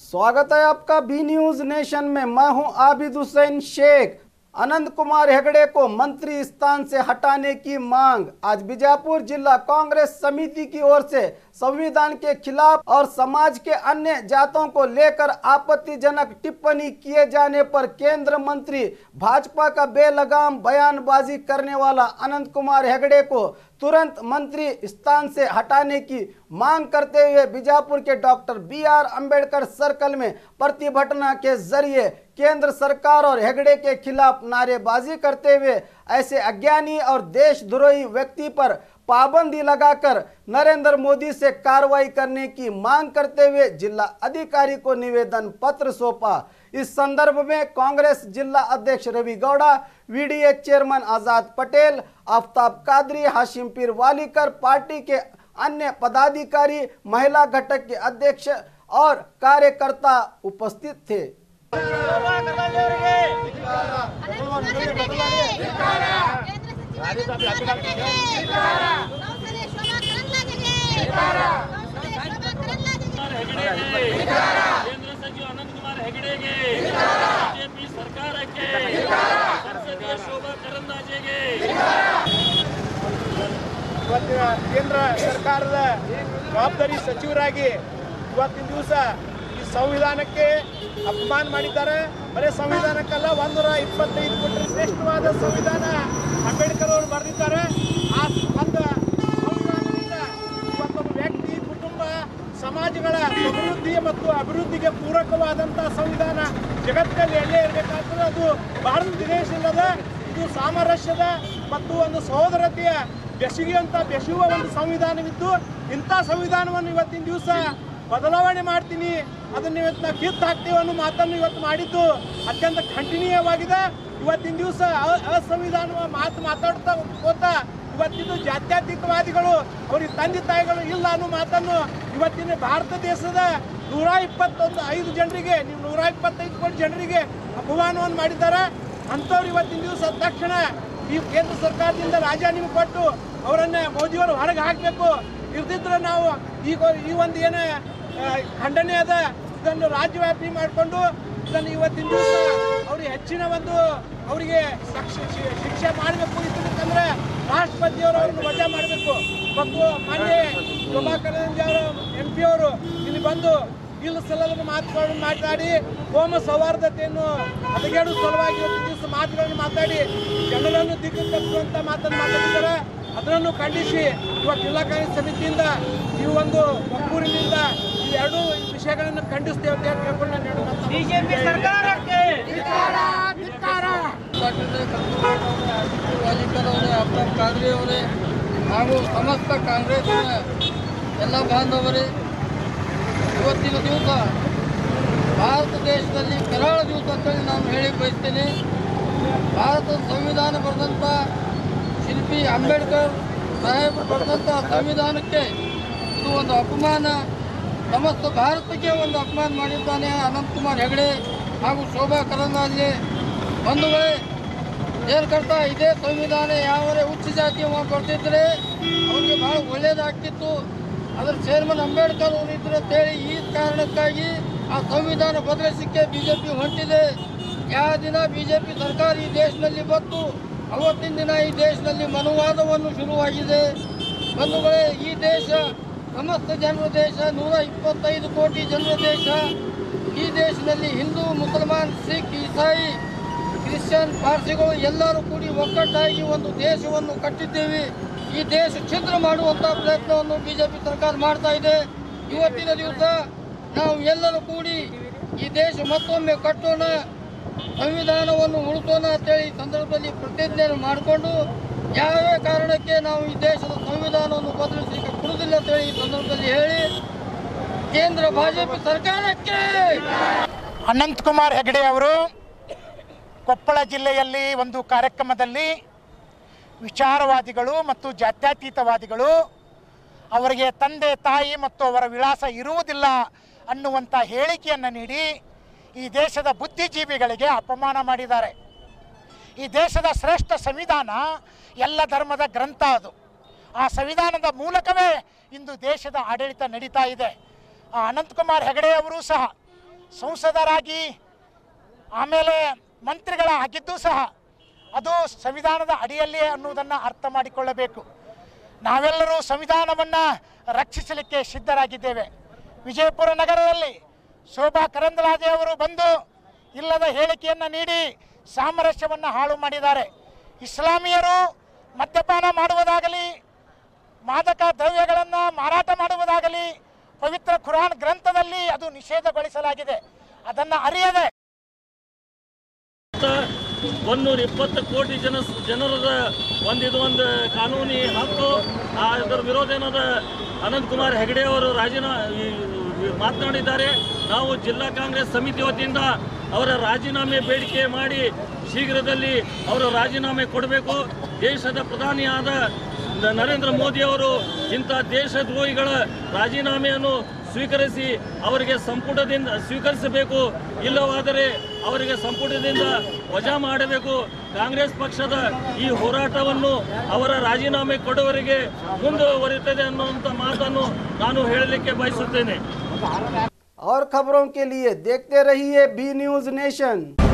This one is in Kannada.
स्वागत है आपका बी न्यूज नेशन में मैं हूं आबिद हुसैन शेख अनंत कुमार हेगड़े को मंत्री स्थान से हटाने की मांग आज बीजापुर जिला कांग्रेस समिति की ओर से संविधान के खिलाफ और समाज के अन्य जातों को लेकर आपत्तिजनक टिप्पणी किए जाने पर केंद्र मंत्री भाजपा का बेलगाम बयानबाजी करने वाला अनंत कुमार हेगड़े को तुरंत मंत्री स्थान से हटाने की मांग करते हुए बीजापुर के doctor B R Ambedkar circle में प्रतिभटना के जरिए केंद्र सरकार और हेगड़े के खिलाफ नारेबाजी करते हुए ऐसे अज्ञानी और देशद्रोही व्यक्ति पर पाबंदी लगाकर नरेंद्र मोदी से कार्रवाई करने की मांग करते हुए जिला अधिकारी को निवेदन पत्र सौंपा इस संदर्भ में कांग्रेस जिला अध्यक्ष Ravi Gowda VDA chairman Azad Patel Aftab Qadri Hashim Peer Walikar party के अन्य पदाधिकारी महिला घटक के अध्यक्ष और कार्यकर्ता उपस्थित थे ಕೇಂದ್ರ ಸಚಿವ ಅನಂತ್ ಕುಮಾರ್ ಹೆಗಡೆಗೆ ಬಿಜೆಪಿ ಸರ್ಕಾರಕ್ಕೆ ಸಂಸದೀಯ ಶೋಭಾ ಕರಂದಾಜೆಗೆ ಇವತ್ತಿನ ಕೇಂದ್ರ ಸರ್ಕಾರದ ಜವಾಬ್ದಾರಿ ಸಚಿವರಾಗಿ ಇವತ್ತಿನ ದಿವಸ ಈ ಸಂವಿಧಾನಕ್ಕೆ ಅಪಮಾನ ಮಾಡಿದ್ದಾರೆ ಬರೀ ಸಂವಿಧಾನಕ್ಕಲ್ಲ ಒಂದೂರ ಇಪ್ಪತ್ತೈದು ಕೋಟಿ ಶ್ರೇಷ್ಠವಾದ ಸಂವಿಧಾನ ಅಂಬೇಡ್ಕರ್ ಅವರು ಬರೆದಿದ್ದಾರೆ ಆ ಒಂದು ಸಂವಿಧಾನದಿಂದ ಇವತ್ತೊಬ್ಬ ವ್ಯಕ್ತಿ ಕುಟುಂಬ ಸಮಾಜಗಳ ಸಮೃದ್ಧಿ ಮತ್ತು ಅಭಿವೃದ್ಧಿಗೆ ಪೂರಕವಾದಂಥ ಸಂವಿಧಾನ ಜಗತ್ತಿನಲ್ಲಿ ಎಲ್ಲೇ ಇರಬೇಕಾದ್ರೆ ಅದು ಭಾರತ ದೇಶದ ಇದು ಸಾಮರಸ್ಯದ ಮತ್ತು ಒಂದು ಸಹೋದರತೆಯ ಬೆಸುಗೆಯಂತ ಬೆಸುವ ಒಂದು ಸಂವಿಧಾನವಿದ್ದು ಇಂಥ ಸಂವಿಧಾನವನ್ನು ಇವತ್ತಿನ ದಿವಸ ಬದಲಾವಣೆ ಮಾಡ್ತೀನಿ ಅದನ್ನು ಇವತ್ತು ನಾವು ಕಿತ್ತು ಹಾಕ್ತೀವಿ ಅನ್ನೋ ಮಾತನ್ನು ಇವತ್ತು ಮಾಡಿದ್ದು ಅತ್ಯಂತ ಖಂಡನೀಯವಾಗಿದೆ ಇವತ್ತಿನ ದಿವಸ ಅಸಂವಿಧಾನ ಮಾತು ಮಾತಾಡ್ತಾ ಹೋಗ್ತಾ ಇವತ್ತಿನ ಜಾತ್ಯತೀತವಾದಿಗಳು ಅವ್ರಿಗೆ ತಂದೆ ತಾಯಿಗಳು ಇಲ್ಲ ಅನ್ನೋ ಮಾತನ್ನು ಇವತ್ತಿನ ಭಾರತ ದೇಶದ ನೂರ ಇಪ್ಪತ್ತೊಂದು ಐದು ಜನರಿಗೆ ನೀವು ನೂರ ಇಪ್ಪತ್ತೈದು ಕೋಟಿ ಜನರಿಗೆ ಅಪಮಾನವನ್ನು ಮಾಡಿದ್ದಾರೆ ಅಂಥವ್ರು ಇವತ್ತಿನ ದಿವಸ ತಕ್ಷಣ ಈ ಕೇಂದ್ರ ಸರ್ಕಾರದಿಂದ ರಾಜೀನಾಮೆ ಕೊಟ್ಟು ಅವರನ್ನ ಮೋದಿಯವರು ಹೊರಗೆ ಹಾಕಬೇಕು ಇರ್ದಿದ್ರೆ ನಾವು ಈಗ ಈ ಒಂದು ಏನೇ ಆ, ಖಂಡನೆ ಅದ ಇದನ್ನು ರಾಜ್ಯವ್ಯಾಪಿ ಮಾಡಿಕೊಂಡು ಇದನ್ನು ಇವತ್ತಿನ ದಿವಸ ಅವ್ರಿಗೆ ಹೆಚ್ಚಿನ ಒಂದು ಅವರಿಗೆ ಶಿಕ್ಷೆ ಮಾಡಬೇಕು ಇದ್ದಕ್ಕಂದ್ರೆ ರಾಷ್ಟ್ರಪತಿಯವರು ಅವ್ರನ್ನ ವಜಾ ಮಾಡಬೇಕು ಮತ್ತು ಮಾನ್ಯ ಶೋಭಾ ಕರಂದ್ಲಾಜೆ ಅವರು ಎಂ ಪಿ ಅವರು ಇಲ್ಲಿ ಬಂದು ಇಲ್ಲ ಸಲ್ಲದ ಮಾತುಗಳನ್ನು ಮಾತಾಡಿ ಹೋಮ ಸೌಹಾರ್ದತೆಯನ್ನು ಹದಗೆಡು ಸಲುವಾಗಿ ಇವತ್ತು ದಿವಸ ಮಾತುಗಳನ್ನು ಮಾತಾಡಿ ಜನರನ್ನು ದಿಕ್ಕು ತಪ್ಪುವಂತ ಮಾತನ್ನು ಮಾತಾಡಿದ್ದಾರೆ ಅದನ್ನು ಖಂಡಿಸಿ ಇವತ್ತು ಜಿಲ್ಲಾ ಕಾಂಗ್ರೆಸ್ ಸಮಿತಿಯಿಂದ ಈ ಒಂದು ಒಕ್ಕೂರಿನಿಂದ ಈ ಎರಡೂ ವಿಷಯಗಳನ್ನು ಖಂಡಿಸ್ತೇವೆ ಅಂತ ಹೇಳಿ ಕೇಳ್ಕೊಂಡು ನಾನು ಹೇಳೋದು ಬಿಜೆಪಿ ಸರ್ಕಾರಕ್ಕೆ ವಾಲಿಕರ್ ಅವರೇ ಅಬ್ರಾಮ್ ಕಾದ್ರಿ ಅವರೇ ಹಾಗೂ ಸಮಸ್ತ ಕಾಂಗ್ರೆಸ್ನ ಎಲ್ಲ ಬಾಂಧವರೇ ಇವತ್ತಿನ ದಿವಸ ಭಾರತ ದೇಶದಲ್ಲಿ ಕರಾಳ ದಿವಸ ಅಂತೇಳಿ ನಾನು ಹೇಳಿ ಬಯಸ್ತೇನೆ ಭಾರತದ ಸಂವಿಧಾನ ಬರೆದಂಥ ಶಿಲ್ಪಿ ಅಂಬೇಡ್ಕರ್ ಸಾಹೇಬರು ಬರೆದಂಥ ಸಂವಿಧಾನಕ್ಕೆ ಇದು ಒಂದು ಅಪಮಾನ ಸಮಸ್ತ ಭಾರತಕ್ಕೆ ಒಂದು ಅಪಮಾನ ಮಾಡಿದ್ದಾನೆ ಅನಂತಕುಮಾರ್ ಹೆಗಡೆ ಹಾಗೂ ಶೋಭಾ ಕರಂದ್ಲಾಜೆ ಬಂಧುಗಳೇ ಏರ್ಕರ್ತ ಇದೇ ಸಂವಿಧಾನ ಯಾವರೇ ಉಚ್ಚ ಜಾತಿಯ ಬರ್ತಿದ್ರೆ ಅವ್ರಿಗೆ ಬಹಳ ಒಳ್ಳೇದಾಗ್ತಿತ್ತು ಅದ್ರ ಚೇರ್ಮನ್ ಅಂಬೇಡ್ಕರ್ ಅವರು ಇದ್ರು ಅಂತೇಳಿ ಈ ಕಾರಣಕ್ಕಾಗಿ ಆ ಸಂವಿಧಾನ ಬದಲಿಸಲಿಕ್ಕೆ ಬಿಜೆಪಿ ಹೊಂಟಿದೆ ಯಾವ ದಿನ ಬಿಜೆಪಿ ಸರ್ಕಾರ ಈ ದೇಶದಲ್ಲಿ ಬಂತು ಅವತ್ತಿನ ದಿನ ಈ ದೇಶದಲ್ಲಿ ಮನುವಾದವನ್ನು ಶುರುವಾಗಿದೆ ಬಂಧುಗಳೇ ಈ ದೇಶ ಸಮಸ್ತ ಜನರ ದೇಶ ನೂರ ಇಪ್ಪತ್ತೈದು ಕೋಟಿ ಜನರ ದೇಶ ಈ ದೇಶದಲ್ಲಿ ಹಿಂದೂ ಮುಸಲ್ಮಾನ್ ಸಿಖ್ ಇಸಾಯಿ ಕ್ರಿಶ್ಚಿಯನ್ ಪಾರ್ಸಿಗಳು ಎಲ್ಲರೂ ಕೂಡಿ ಒಗ್ಗಟ್ಟಾಗಿ ಒಂದು ದೇಶವನ್ನು ಕಟ್ಟಿದ್ದೇವೆ ಈ ದೇಶ ಛಿದ್ರ ಮಾಡುವಂಥ ಪ್ರಯತ್ನವನ್ನು ಬಿಜೆಪಿ ಸರ್ಕಾರ ಮಾಡ್ತಾ ಇದೆ ಇವತ್ತಿನ ದಿವಸ ನಾವು ಎಲ್ಲರೂ ಕೂಡಿ ಈ ದೇಶ ಮತ್ತೊಮ್ಮೆ ಕಟ್ಟೋಣ ಸಂವಿಧಾನವನ್ನು ಉಳಿಸೋಣ ಅಂತೇಳಿ ಈ ಸಂದರ್ಭದಲ್ಲಿ ಪ್ರತಿಜ್ಞೆಯನ್ನು ಮಾಡಿಕೊಂಡು ಯಾವ್ಯಾವ ಕಾರಣಕ್ಕೆ ನಾವು ಈ ದೇಶದ ಸಂವಿಧಾನವನ್ನು ಬದಲಿಸಲಿಕ್ಕೆ ಕೊಡುವುದಿಲ್ಲ ಅಂತೇಳಿ ಈ ಸಂದರ್ಭದಲ್ಲಿ ಹೇಳಿ ಕೇಂದ್ರ ಬಿಜೆಪಿ ಸರ್ಕಾರಕ್ಕೆ ಅನಂತ್ ಕುಮಾರ್ ಹೆಗಡೆ ಅವರು ಕೊಪ್ಪಳ ಜಿಲ್ಲೆಯಲ್ಲಿ ಒಂದು ಕಾರ್ಯಕ್ರಮದಲ್ಲಿ ವಿಚಾರವಾದಿಗಳು ಮತ್ತು ಜಾತ್ಯತೀತವಾದಿಗಳು ಅವರಿಗೆ ತಂದೆ ತಾಯಿ ಮತ್ತು ಅವರ ವಿಳಾಸ ಇರುವುದಿಲ್ಲ ಅನ್ನುವಂಥ ಹೇಳಿಕೆಯನ್ನು ನೀಡಿ ಈ ದೇಶದ ಬುದ್ಧಿಜೀವಿಗಳಿಗೆ ಅಪಮಾನ ಮಾಡಿದ್ದಾರೆ ಈ ದೇಶದ ಶ್ರೇಷ್ಠ ಸಂವಿಧಾನ ಎಲ್ಲ ಧರ್ಮದ ಗ್ರಂಥ ಅದು ಆ ಸಂವಿಧಾನದ ಮೂಲಕವೇ ಇಂದು ದೇಶದ ಆಡಳಿತ ನಡೀತಾ ಇದೆ ಆ ಅನಂತಕುಮಾರ್ ಹೆಗಡೆ ಅವರು ಸಹ ಸಂಸದರಾಗಿ ಆಮೇಲೆ ಮಂತ್ರಿಗಳ ಆಗಿದ್ದು ಸಹ ಅದು ಸಂವಿಧಾನದ ಅಡಿಯಲ್ಲಿ ಅನ್ನುವುದನ್ನು ಅರ್ಥ ಮಾಡಿಕೊಳ್ಳಬೇಕು ನಾವೆಲ್ಲರೂ ಸಂವಿಧಾನವನ್ನು ರಕ್ಷಿಸಲಿಕ್ಕೆ ಸಿದ್ಧರಾಗಿದ್ದೇವೆ ವಿಜಯಪುರ ನಗರದಲ್ಲಿ ಶೋಭಾ ಕರಂದ್ಲಾಜೆ ಅವರು ಬಂದು ಇಲ್ಲದ ಹೇಳಿಕೆಯನ್ನು ನೀಡಿ ಸಾಮರಸ್ಯವನ್ನು ಹಾಳು ಮಾಡಿದ್ದಾರೆ ಇಸ್ಲಾಮಿಯರು ಮದ್ಯಪಾನ ಮಾಡುವುದಾಗಲಿ ಮಾದಕ ದ್ರವ್ಯಗಳನ್ನು ಮಾರಾಟ ಮಾಡುವುದಾಗಲಿ ಪವಿತ್ರ ಖುರಾನ್ ಗ್ರಂಥದಲ್ಲಿ ಅದು ನಿಷೇಧಗೊಳಿಸಲಾಗಿದೆ ಅದನ್ನು ಅರಿಯದೆ ಒಂದೂರ ಇಪ್ಪತ್ತು ಕೋಟಿ ಜನ ಜನರದ ಒಂದಿದು ಒಂದು ಕಾನೂನಿ ಹಕ್ಕು ಆ ಅದರ ವಿರೋಧ ಏನದ ಅನಂತ್ ಕುಮಾರ್ ಹೆಗಡೆ ಅವರು ರಾಜೀನಾಮೆ ಮಾತನಾಡಿದ್ದಾರೆ ನಾವು ಜಿಲ್ಲಾ ಕಾಂಗ್ರೆಸ್ ಸಮಿತಿ ವತಿಯಿಂದ ಅವರ ರಾಜೀನಾಮೆ ಬೇಡಿಕೆ ಮಾಡಿ ಶೀಘ್ರದಲ್ಲಿ ಅವರ ರಾಜೀನಾಮೆ ಕೊಡಬೇಕು ದೇಶದ ಪ್ರಧಾನಿಯಾದ ನ- ನರೇಂದ್ರ ಮೋದಿ ಅವರು ಇಂಥ ದೇಶದ್ರೋಹಿಗಳ ರಾಜೀನಾಮೆಯನ್ನು ಸ್ವೀಕರಿಸಿ ಅವರಿಗೆ ಸಂಪುಟದಿಂದ ಸ್ವೀಕರಿಸಬೇಕು ಇಲ್ಲವಾದರೆ ಅವರಿಗೆ ಸಂಪುಟದಿಂದ ವಜಾ ಮಾಡಬೇಕು ಕಾಂಗ್ರೆಸ್ ಪಕ್ಷದ ಈ ಹೋರಾಟವನ್ನು ಅವರ ರಾಜೀನಾಮೆ ಕೊಡುವವರೆಗೆ ಮುಂದುವರಿಯುತ್ತದೆ ಅನ್ನುವಂಥ ಮಾತನ್ನು ನಾನು ಹೇಳಲಿಕ್ಕೆ ಬಯಸುತ್ತೇನೆ और खबरों के लिए देखते रहिए बी न्यूज नेशन